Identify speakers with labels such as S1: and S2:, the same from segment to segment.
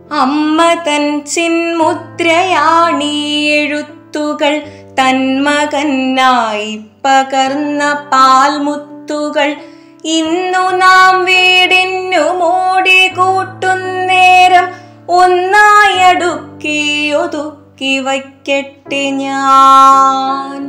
S1: അമ്മ തൻ ചിന്മുദ്രയാണീ എഴുത്തുകൾ തന്മകനായി പകർന്ന പാൽമുത്തുകൾ ഇന്നു നാം വീടിനു മോടി കൂട്ടുന്നേരം ഒന്നായടുക്കി ഒതുക്കി വയ്ക്കട്ടെ ഞാൻ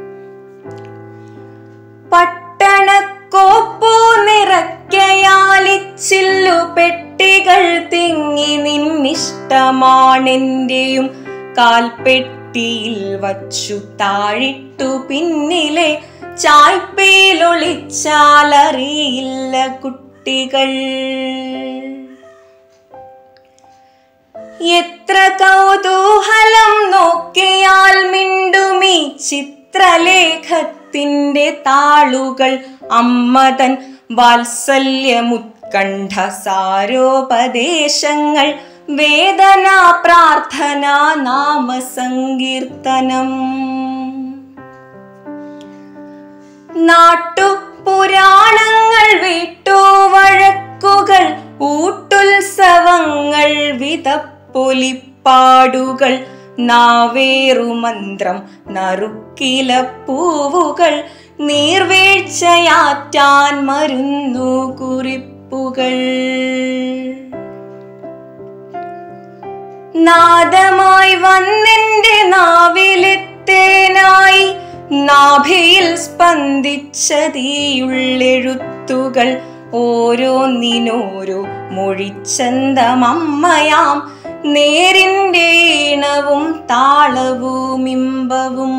S1: പട്ടണക്കോപ്പു നിറയ്ക്കയാലിച്ചില്ലു പെട്ടികൾ തിങ്ങി നിന്നിഷ്ടമാണെന്റെയും കാൽപ്പെട്ടിയിൽ വച്ചു താഴിട്ടു പിന്നിലെ ചായ്പയിലൊളിച്ചാലറിയില്ല കുട്ടികൾ എത്ര കൗതൂഹലം നോക്കിയാൽ മിണ്ടുമീ ചിത്രലേഖത്തിന്റെ താളുകൾ അമ്മതൻ വാത്സല്യമുത്കണ്ഠ സാരോപദേശങ്ങൾ വേദന പ്രാർത്ഥന നാമസങ്കീർത്തനം നാട്ടുപുരാണങ്ങൾ വീട്ടുവഴക്കുകൾ ഊട്ടുത്സവങ്ങൾ വിതപ്പൊലിപ്പാടുകൾ നാവേറുമന്ത്രം നറുക്കില പൂവുകൾ നീർവീഴ്ചയാറ്റാൻ മരുന്നു കുറിപ്പുകൾ നാദമായി വന്നെന്റെ നാവിലെത്തേനായി നാഭിയിൽ സ്പന്ദിച്ചതീയുള്ളെഴുത്തുകൾ ഓരോന്നിനോരോ മൊഴിച്ചന്തമമ്മയാം നേരിന്റെ ഈണവും താളവും ഇമ്പവും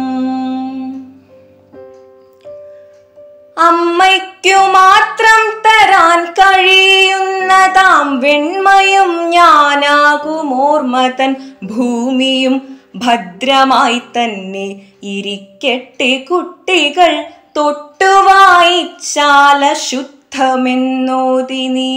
S1: അമ്മയ്ക്കു മാത്രം തരാൻ കഴിയുന്നതാം വെണ്മയും ഞാനാകുമോർമതൻ ഭൂമിയും ഭദ്രമായി തന്നെ ഇരിക്കട്ടെ കുട്ടികൾ തൊട്ടുവായിച്ചാല ശുദ്ധമെന്നോതി നീ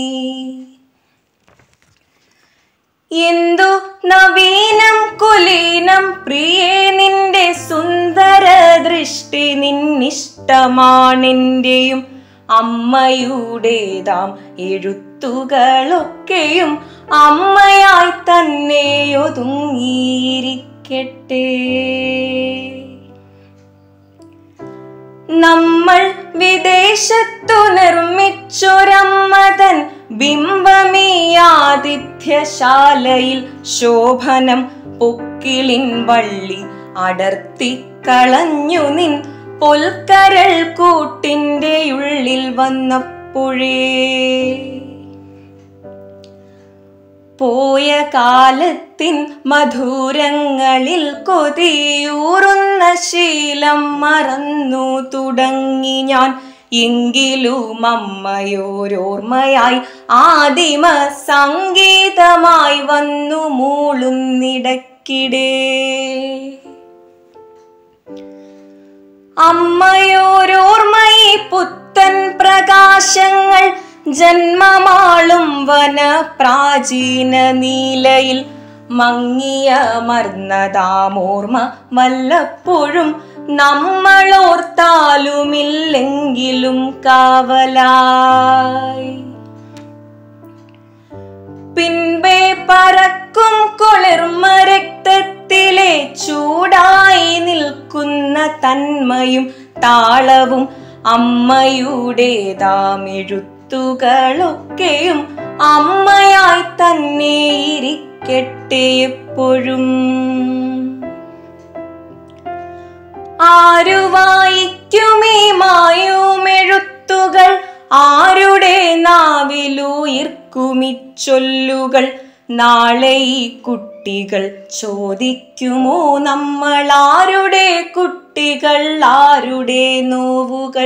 S1: എന്തു നവീനം കുലീനം പ്രിയേ നിന്റെ സുന്ദര ദൃഷ്ടി നിന്നിഷ്ടമാണെന്റെയും അമ്മയുടേതാം എഴുത്തുകളൊക്കെയും അമ്മയായി തന്നെ ഒതുങ്ങിയിരിക്കട്ടെ നമ്മൾ വിദേശത്തു നിർമ്മിച്ചൊരമ്മതൻ ബിംബമീ ആതിഥ്യശാലയിൽ ശോഭനം പൊക്കിളിൻ വള്ളി അടർത്തിക്കളഞ്ഞു നിൻ പൊൽക്കരൾ കൂട്ടിൻ്റെ ഉള്ളിൽ വന്നപ്പോഴേ പോയ കാലത്തിൻ മധുരങ്ങളിൽ കൊതിയൂറുന്ന ശീലം മറന്നു തുടങ്ങി ഞാൻ എങ്കിലും അമ്മയോരോർമ്മയായി ആദിമ സംഗീതമായി വന്നു മൂളുന്നിടക്കിടേ അമ്മയോരോർമ്മയി പുത്തൻ പ്രകാശങ്ങൾ ജന്മമാളും വന പ്രാചീന നീലയിൽ മങ്ങിയ മർന്നതാമോർമ്മ വല്ലപ്പോഴും നമ്മളോർത്താലുമില്ലെങ്കിലും കാവലായി പിൻപേ പറക്കും കുളിർമ രക്തത്തിലെ ചൂടായി നിൽക്കുന്ന തന്മയും താളവും അമ്മയുടേതാം എഴുത്തുകളൊക്കെയും അമ്മയായി തന്നെ ഇരിക്കട്ടെ എപ്പോഴും ആരു വായിക്കുമീ മായുമെഴുത്തുകൾ ആരുടെ നാവിലുയിർക്കുമി ചൊല്ലുകൾ നാളെ ഈ കുട്ടികൾ ചോദിക്കുമോ നമ്മൾ ആരുടെ കുട്ടികൾ ആരുടെ നോവുകൾ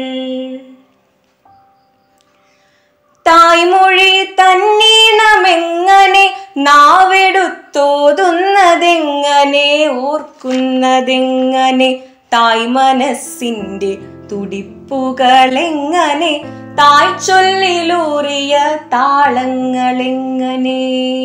S1: തായ്മൊഴി തന്നീണമെങ്ങനെ നാവെടുത്തോതുന്നതെങ്ങനെ ഓർക്കുന്നതെങ്ങനെ തായ് മനസ്സിൻ്റെ തുടിപ്പുകളെങ്ങനെ തായ് ചൊല്ലിലൂറിയ താളങ്ങളെങ്ങനെ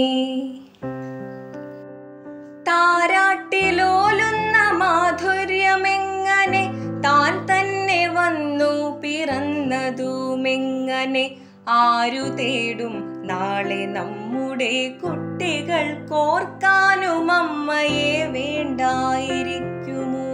S1: താരാട്ടിലോലുന്ന മാധുര്യമെങ്ങനെ താൻ തന്നെ വന്നു പിറന്നതുമെങ്ങനെ ആരു തേടും നാളെ നമ്മുടെ നമ്മുടെ കുട്ടികൾ കോർക്കാനും അമ്മയെ വേണ്ടായിരിക്കുമോ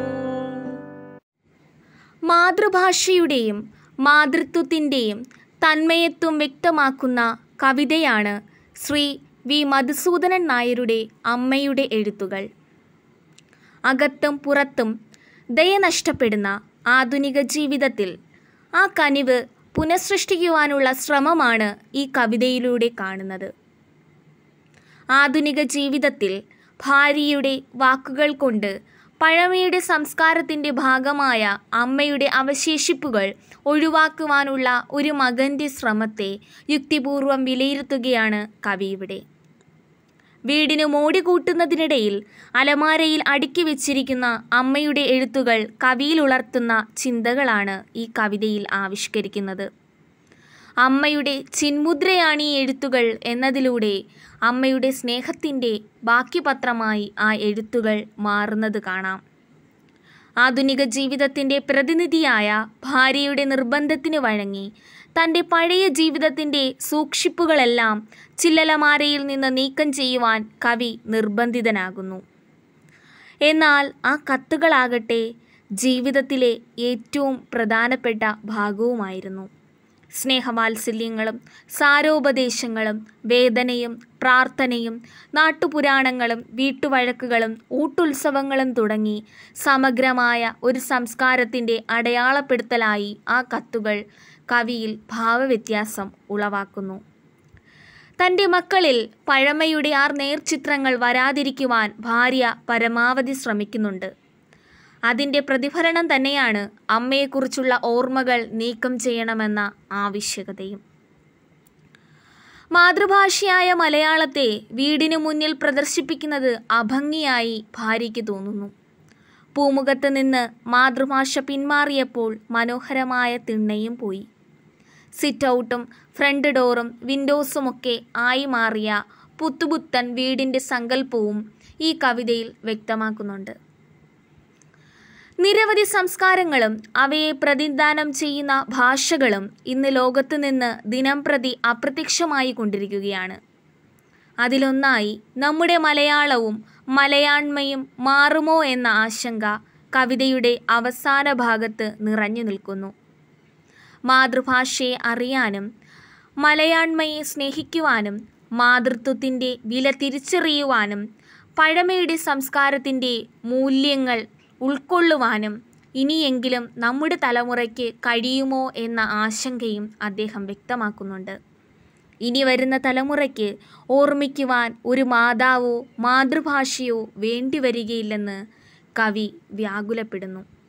S2: മാതൃഭാഷയുടെയും മാതൃത്വത്തിൻ്റെയും തന്മയത്വം വ്യക്തമാക്കുന്ന കവിതയാണ് ശ്രീ വി മധുസൂദനൻ നായരുടെ അമ്മയുടെ എഴുത്തുകൾ അകത്തും പുറത്തും ദയ നഷ്ടപ്പെടുന്ന ആധുനിക ജീവിതത്തിൽ ആ കനിവ് പുനഃസൃഷ്ടിക്കുവാനുള്ള ശ്രമമാണ് ഈ കവിതയിലൂടെ കാണുന്നത് ആധുനിക ജീവിതത്തിൽ ഭാര്യയുടെ വാക്കുകൾ കൊണ്ട് പഴമയുടെ സംസ്കാരത്തിൻ്റെ ഭാഗമായ അമ്മയുടെ അവശേഷിപ്പുകൾ ഒഴിവാക്കുവാനുള്ള ഒരു മകൻ്റെ ശ്രമത്തെ യുക്തിപൂർവം വിലയിരുത്തുകയാണ് കവി ഇവിടെ വീടിന് മോടി കൂട്ടുന്നതിനിടയിൽ അലമാരയിൽ അടുക്കി വെച്ചിരിക്കുന്ന അമ്മയുടെ എഴുത്തുകൾ കവിയിൽ ഉണർത്തുന്ന ചിന്തകളാണ് ഈ കവിതയിൽ ആവിഷ്കരിക്കുന്നത് അമ്മയുടെ ചിന്മുദ്രയാണ് ഈ എഴുത്തുകൾ എന്നതിലൂടെ അമ്മയുടെ സ്നേഹത്തിൻ്റെ ബാക്കി പത്രമായി ആ എഴുത്തുകൾ മാറുന്നത് കാണാം ആധുനിക ജീവിതത്തിൻ്റെ പ്രതിനിധിയായ ഭാര്യയുടെ നിർബന്ധത്തിന് വഴങ്ങി തൻ്റെ പഴയ ജീവിതത്തിൻ്റെ സൂക്ഷിപ്പുകളെല്ലാം ചില്ലലമാരയിൽ നിന്ന് നീക്കം ചെയ്യുവാൻ കവി നിർബന്ധിതനാകുന്നു എന്നാൽ ആ കത്തുകളാകട്ടെ ജീവിതത്തിലെ ഏറ്റവും പ്രധാനപ്പെട്ട ഭാഗവുമായിരുന്നു സ്നേഹവാത്സല്യങ്ങളും സാരോപദേശങ്ങളും വേദനയും പ്രാർത്ഥനയും നാട്ടുപുരാണങ്ങളും വീട്ടുവഴക്കുകളും ഊട്ടുത്സവങ്ങളും തുടങ്ങി സമഗ്രമായ ഒരു സംസ്കാരത്തിൻ്റെ അടയാളപ്പെടുത്തലായി ആ കത്തുകൾ കവിയിൽ ഭാവവ്യത്യാസം ഉളവാക്കുന്നു തൻ്റെ മക്കളിൽ പഴമയുടെ ആർ നേർചിത്രങ്ങൾ വരാതിരിക്കുവാൻ ഭാര്യ പരമാവധി ശ്രമിക്കുന്നുണ്ട് അതിൻ്റെ പ്രതിഫലനം തന്നെയാണ് അമ്മയെക്കുറിച്ചുള്ള ഓർമ്മകൾ നീക്കം ചെയ്യണമെന്ന ആവശ്യകതയും മാതൃഭാഷയായ മലയാളത്തെ വീടിനു മുന്നിൽ പ്രദർശിപ്പിക്കുന്നത് അഭംഗിയായി ഭാര്യയ്ക്ക് തോന്നുന്നു പൂമുഖത്ത് നിന്ന് മാതൃഭാഷ പിന്മാറിയപ്പോൾ മനോഹരമായ തിണ്ണയും പോയി സിറ്റ് ഔട്ടും ഫ്രണ്ട് ഡോറും വിൻഡോസുമൊക്കെ ആയി മാറിയ പുത്തുപുത്തൻ വീടിൻ്റെ സങ്കല്പവും ഈ കവിതയിൽ വ്യക്തമാക്കുന്നുണ്ട് നിരവധി സംസ്കാരങ്ങളും അവയെ പ്രതിദാനം ചെയ്യുന്ന ഭാഷകളും ഇന്ന് ലോകത്ത് നിന്ന് ദിനം പ്രതി അപ്രത്യക്ഷമായി കൊണ്ടിരിക്കുകയാണ് അതിലൊന്നായി നമ്മുടെ മലയാളവും മലയാണ്മയും മാറുമോ എന്ന ആശങ്ക കവിതയുടെ അവസാന ഭാഗത്ത് നിറഞ്ഞു നിൽക്കുന്നു മാതൃഭാഷയെ അറിയാനും മലയാണ്മയെ സ്നേഹിക്കുവാനും മാതൃത്വത്തിൻ്റെ വില തിരിച്ചറിയുവാനും പഴമയുടെ സംസ്കാരത്തിൻ്റെ മൂല്യങ്ങൾ ഉൾക്കൊള്ളുവാനും ഇനിയെങ്കിലും നമ്മുടെ തലമുറയ്ക്ക് കഴിയുമോ എന്ന ആശങ്കയും അദ്ദേഹം വ്യക്തമാക്കുന്നുണ്ട് ഇനി വരുന്ന തലമുറയ്ക്ക് ഓർമ്മിക്കുവാൻ ഒരു മാതാവോ മാതൃഭാഷയോ വേണ്ടിവരികയില്ലെന്ന് കവി വ്യാകുലപ്പെടുന്നു